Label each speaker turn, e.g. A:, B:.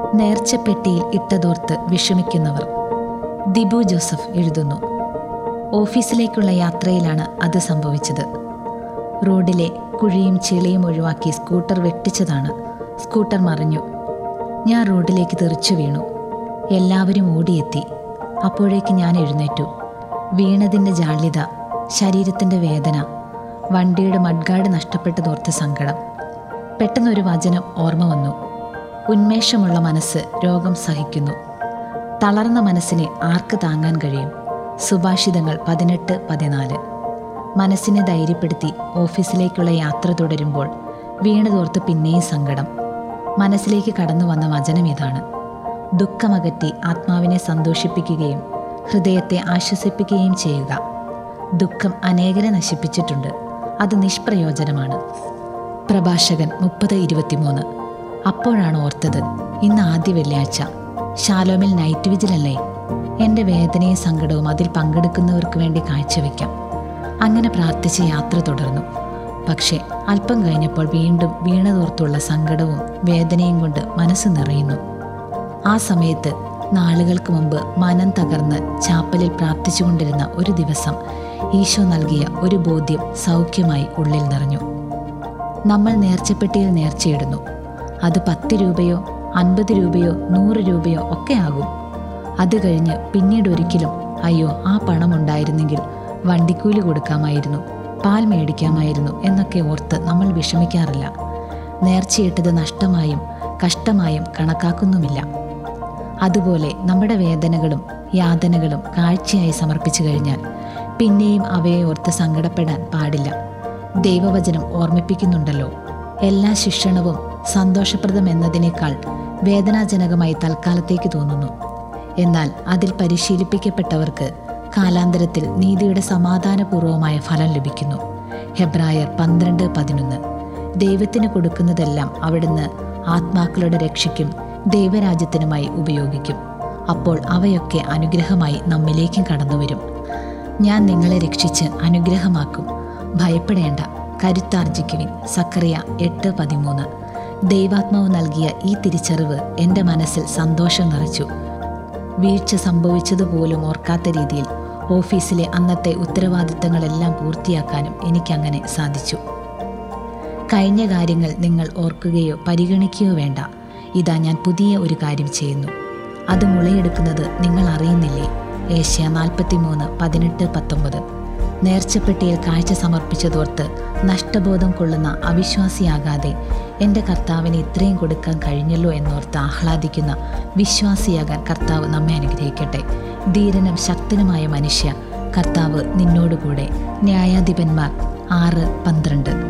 A: നേർച്ചപ്പെട്ടിയിൽ ഇട്ടതോർത്ത് വിഷമിക്കുന്നവർ Dibu Joseph എഴുതുന്നു ഓഫീസിലേക്കുള്ള യാത്രയിലാണ് അത് സംഭവിച്ചത് റോഡിലെ കുഴിയും ചെളിയും ഒഴിവാക്കി സ്കൂട്ടർ വെട്ടിച്ചതാണ് സ്കൂട്ടർ മറിഞ്ഞു ഞാൻ റോഡിലേക്ക് തെറിച്ചു വീണു എല്ലാവരും ഓടിയെത്തി അപ്പോഴേക്ക് ഞാൻ എഴുന്നേറ്റു വീണതിൻ്റെ ജാള്യത ശരീരത്തിൻ്റെ വേദന വണ്ടിയുടെ മഡ്ഗാർഡ് നഷ്ടപ്പെട്ടതോർത്ത് സങ്കടം പെട്ടെന്നൊരു വചനം ഓർമ്മ വന്നു ഉന്മേഷമുള്ള മനസ്സ് രോഗം സഹിക്കുന്നു തളർന്ന മനസ്സിനെ ആർക്ക് താങ്ങാൻ കഴിയും സുഭാഷിതങ്ങൾ പതിനെട്ട് പതിനാല് മനസ്സിനെ ധൈര്യപ്പെടുത്തി ഓഫീസിലേക്കുള്ള യാത്ര തുടരുമ്പോൾ വീണതോർത്ത് പിന്നെയും സങ്കടം മനസ്സിലേക്ക് കടന്നു വന്ന വചനം ഇതാണ് ദുഃഖമകറ്റി ആത്മാവിനെ സന്തോഷിപ്പിക്കുകയും ഹൃദയത്തെ ആശ്വസിപ്പിക്കുകയും ചെയ്യുക ദുഃഖം അനേകരെ നശിപ്പിച്ചിട്ടുണ്ട് അത് നിഷ്പ്രയോജനമാണ് പ്രഭാഷകൻ മുപ്പത് ഇരുപത്തിമൂന്ന് അപ്പോഴാണ് ഓർത്തത് ഇന്ന് ആദ്യ വെള്ളിയാഴ്ച ഷാലോമിൽ നൈറ്റ് വിജിലല്ലേ എൻ്റെ വേദനയും സങ്കടവും അതിൽ പങ്കെടുക്കുന്നവർക്ക് വേണ്ടി കാഴ്ചവെക്കാം അങ്ങനെ പ്രാർത്ഥിച്ച് യാത്ര തുടർന്നു പക്ഷേ അല്പം കഴിഞ്ഞപ്പോൾ വീണ്ടും വീണതോർത്തുള്ള സങ്കടവും വേദനയും കൊണ്ട് മനസ്സ് നിറയുന്നു ആ സമയത്ത് നാളുകൾക്ക് മുമ്പ് മനം തകർന്ന് ചാപ്പലിൽ പ്രാർത്ഥിച്ചുകൊണ്ടിരുന്ന ഒരു ദിവസം ഈശോ നൽകിയ ഒരു ബോധ്യം സൗഖ്യമായി ഉള്ളിൽ നിറഞ്ഞു നമ്മൾ നേർച്ചപ്പെട്ടിയിൽ നേർച്ചയിടുന്നു അത് പത്ത് രൂപയോ അൻപത് രൂപയോ നൂറ് രൂപയോ ഒക്കെ ആകും അത് കഴിഞ്ഞ് പിന്നീട് ഒരിക്കലും അയ്യോ ആ പണം ഉണ്ടായിരുന്നെങ്കിൽ വണ്ടിക്കൂലി കൊടുക്കാമായിരുന്നു പാൽ മേടിക്കാമായിരുന്നു എന്നൊക്കെ ഓർത്ത് നമ്മൾ വിഷമിക്കാറില്ല നേർച്ചയിട്ടത് നഷ്ടമായും കഷ്ടമായും കണക്കാക്കുന്നുമില്ല അതുപോലെ നമ്മുടെ വേദനകളും യാതനകളും കാഴ്ചയായി സമർപ്പിച്ചു കഴിഞ്ഞാൽ പിന്നെയും അവയെ ഓർത്ത് സങ്കടപ്പെടാൻ പാടില്ല ദൈവവചനം ഓർമ്മിപ്പിക്കുന്നുണ്ടല്ലോ എല്ലാ ശിക്ഷണവും സന്തോഷപ്രദം എന്നതിനേക്കാൾ വേദനാജനകമായി തൽക്കാലത്തേക്ക് തോന്നുന്നു എന്നാൽ അതിൽ പരിശീലിപ്പിക്കപ്പെട്ടവർക്ക് കാലാന്തരത്തിൽ നീതിയുടെ സമാധാനപൂർവമായ ഫലം ലഭിക്കുന്നു ഹെബ്രായർ പന്ത്രണ്ട് പതിനൊന്ന് ദൈവത്തിന് കൊടുക്കുന്നതെല്ലാം അവിടുന്ന് ആത്മാക്കളുടെ രക്ഷയ്ക്കും ദൈവരാജ്യത്തിനുമായി ഉപയോഗിക്കും അപ്പോൾ അവയൊക്കെ അനുഗ്രഹമായി നമ്മിലേക്കും കടന്നുവരും ഞാൻ നിങ്ങളെ രക്ഷിച്ച് അനുഗ്രഹമാക്കും ഭയപ്പെടേണ്ട കരുത്താർജിക്കുവിൻ സക്കറിയ എട്ട് പതിമൂന്ന് ദൈവാത്മാവ് നൽകിയ ഈ തിരിച്ചറിവ് എൻ്റെ മനസ്സിൽ സന്തോഷം നിറച്ചു വീഴ്ച സംഭവിച്ചതുപോലും ഓർക്കാത്ത രീതിയിൽ ഓഫീസിലെ അന്നത്തെ ഉത്തരവാദിത്തങ്ങളെല്ലാം പൂർത്തിയാക്കാനും എനിക്കങ്ങനെ സാധിച്ചു കഴിഞ്ഞ കാര്യങ്ങൾ നിങ്ങൾ ഓർക്കുകയോ പരിഗണിക്കുകയോ വേണ്ട ഇതാ ഞാൻ പുതിയ ഒരു കാര്യം ചെയ്യുന്നു അത് മുളയെടുക്കുന്നത് നിങ്ങൾ അറിയുന്നില്ലേ ഏഷ്യ നാൽപ്പത്തിമൂന്ന് പതിനെട്ട് പത്തൊമ്പത് നേർച്ചപ്പെട്ടിയിൽ കാഴ്ച സമർപ്പിച്ചതോർത്ത് നഷ്ടബോധം കൊള്ളുന്ന അവിശ്വാസിയാകാതെ എൻ്റെ കർത്താവിന് ഇത്രയും കൊടുക്കാൻ കഴിഞ്ഞല്ലോ എന്നോർത്ത് ആഹ്ലാദിക്കുന്ന വിശ്വാസിയാകാൻ കർത്താവ് നമ്മെ അനുഗ്രഹിക്കട്ടെ ധീരനും ശക്തനുമായ മനുഷ്യ കർത്താവ് നിന്നോടുകൂടെ ന്യായാധിപന്മാർ ആറ് പന്ത്രണ്ട്